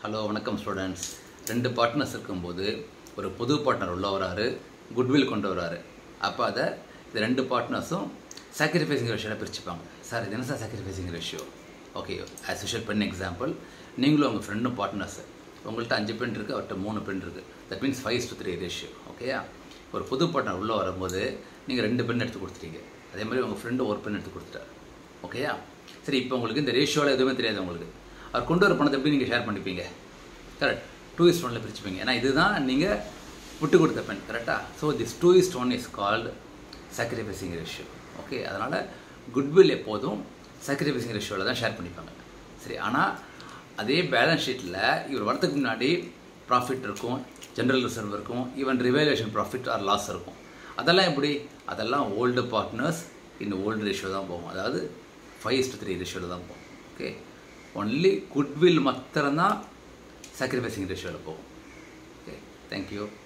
hello வணக்கம் students ரெண்டு partners இருக்கும்போது ஒரு புது பார்ட்னர் உள்ள வராரு குட்வில் கொண்டு வராரு அப்போ அதை இந்த ரெண்டு பார்ட்னர்ஸும் சாக்ரிஃபைசிங் ரேஷியோவில் பிரிச்சுப்பாங்க சார் இது என்ன sir sacrificing ratio okay as usual pen example நீங்களும் உங்கள் ஃப்ரெண்டும் பார்ட்னர்ஸ் உங்கள்கிட்ட அஞ்சு பென் இருக்குது அவர்கிட்ட மூணு பென் இருக்குது that means five to three ratio ஓகேயா ஒரு புது பார்ட்னர் உள்ளே வரும்போது நீங்கள் ரெண்டு பென் எடுத்து கொடுத்துட்டீங்க அதே மாதிரி உங்கள் ஃப்ரெண்டு ஒரு பென் எடுத்து கொடுத்துட்டார் ஓகேயா சரி இப்போ உங்களுக்கு இந்த ரேஷியோவில் எதுவுமே தெரியாது உங்களுக்கு அவர் கொண்டு வர பணத்தை எப்படி நீங்கள் ஷேர் பண்ணிப்பீங்க கரெக்ட் டூ இஸ்ட் ஒனில் பிரிச்சுப்பீங்க ஏன்னா இதுதான் நீங்கள் விட்டு கொடுத்த பெண் கரெக்டாக so this two is to one is called sacrificing ratio okay அதனால் குட்வில் எப்போதும் சாக்ரிஃபைசிங் ரேஷியோவில் தான் ஷேர் பண்ணிப்பாங்க சரி ஆனால் அதே பேலன்ஸ் ஷீட்டில் இவர் வரதுக்கு முன்னாடி ப்ராஃபிட் இருக்கும் ஜென்ரல் ரிசர்வ் இருக்கும் even revaluation profit or loss இருக்கும் அதெல்லாம் எப்படி அதெல்லாம் ஓல்டு பார்ட்னர்ஸ் இந்த ஓல்டு ரேஷியோ தான் போகும் அதாவது ஃபைவ் டு த்ரீ ரேஷியோவில் தான் போகும் ஓகே ஒன்லி குட்வில் மாத்திரம்தான் சாக்ரிஃபைசிங் ரேஷியோவில் போகும் ஓகே தேங்க்யூ